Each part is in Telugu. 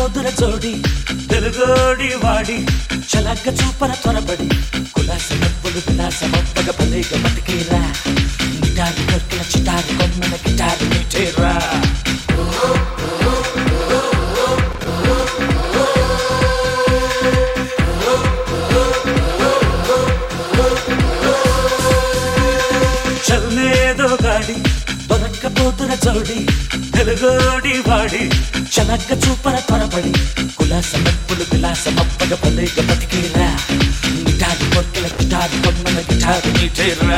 పోదుల జోడి తెలుగోడి వాడి చలగ్గ చూపర త్వరపడి కులాస నవ్వులు విలాస మొప్పగ పలేగ బతికేరా గిటారు కొర్కల చిటారు కొమ్మన గిటారు మీటేరా చల్లేదో గాడి దొరక్కపోతున్న జోడి తెలుగోడి వాడి చలక్క చూపర త్వరపడి కులాస నప్పులు విలాస మప్పగ పలేగ బతికేరా గిటారు కొర్కల గిటారు కొమ్మన గిటారు మీటేరా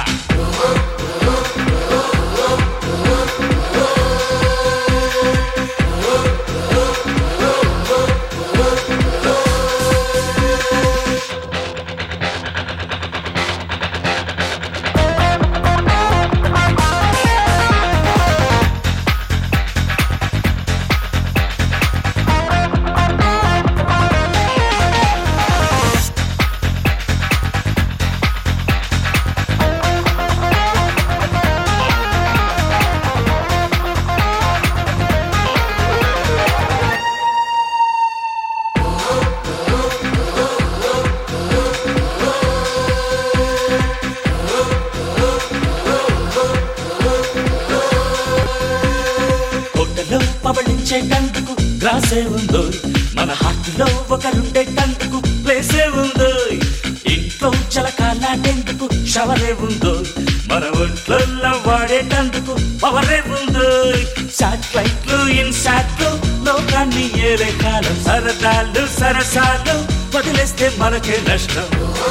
గుండెలో పవళించేటందుకు గ్రాసే ఉందో మన హార్ట్లో ఒకరుండేటందుకు ప్లేసే ఉందో ఇంట్లో చలకాలాడేందుకు షవరే ఉందో మన ఒంట్లో వాడేటందుకు పవరే ఉందో సాటిలైట్లు ఇన్సాట్లు లోకాన్ని ఏరే కాలం సరదాలు సరసాలు వదిలేస్తే మనకే నష్టం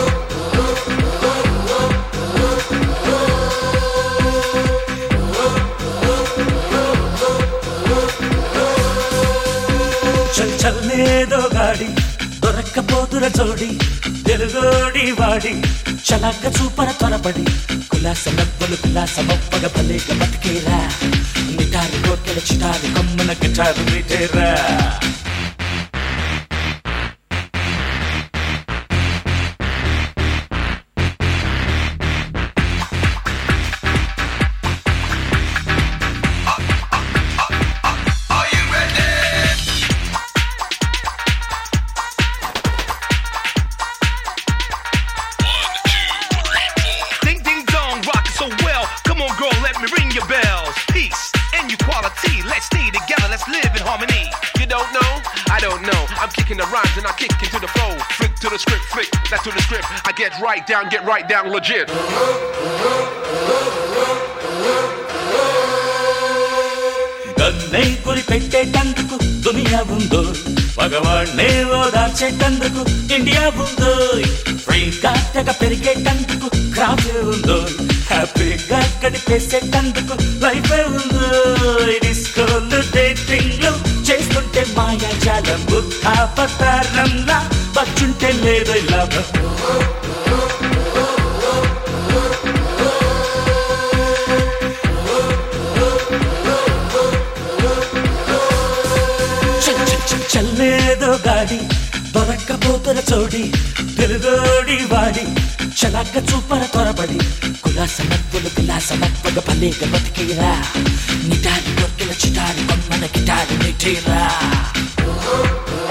చల్ చల్లేదో గాడి దొరక్కపోతుర జోడి తెలుగోడి వాడి చలక్క చూపర త్వరపడి కులాస నవ్వులు కులాస మొప్పగ పలేక బతికేరా నిటారు కోర్కెల చిటారు కొమ్మన గిటారు మీటేరా Ding ding dong, rockin' so well. Come on, girl, let me ring your bells. Peace and equality. Let's stay together, let's live in harmony. You don't know? I don't know. I'm kicking the rhymes and I kick into the flow. Flick to the script, flick that to the script. I get right down, get right down, legit. గన్నే గురి పెట్టేటందుకు దునియా ఉందో మగవాణ్ణే ఓదార్చేటందుకు ఇండియా ఉందో ఫ్రీగా తెగ పెరిగేటందుకు క్రాఫే ఉందో హ్యాపీగా గడిపేసేటందుకు లైఫే ఉందో డిస్కోలు డేటింగ్లు చేస్తుంటే మాయాజాలం బుద్ధాపతారంలా బచ్చుంటే లేదో లాభం చల్ చల్ చల్ చల్లేదో గాడి దొరక్కపోతున్న చోడి తెలుగోడి వాడి చలక్క చూపర త్వరపడి కులాస నవ్వులు కులాస నవ్వగ పలేక బతికేరా నిటారి కొర్కెల చిటారి కొమ్మన గిటారి నిటేరా